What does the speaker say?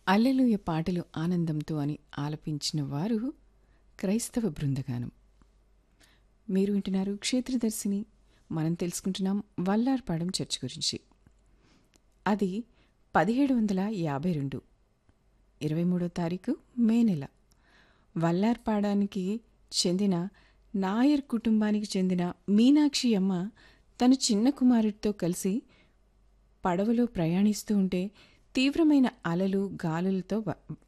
hallelujah పాటలు ఆనందంతో అని ఆలపించిన వారు క్రైస్తవ బృందగానం మీరు వింటున్నారు క్షేత్రదర్శిని మనం తెలుసుకుంటున్నాం వల్లార్పాడం చర్చ్ గురించి అది పదిహేడు వందల యాభై రెండు ఇరవై మూడో తారీఖు మే నెల వల్లార్పాడానికి చెందిన నాయర్ కుటుంబానికి చెందిన మీనాక్షి అమ్మ తన చిన్న కుమారుడితో కలిసి పడవలో ప్రయాణిస్తూ ఉంటే తీవ్రమైన అలలు గాలులతో వ-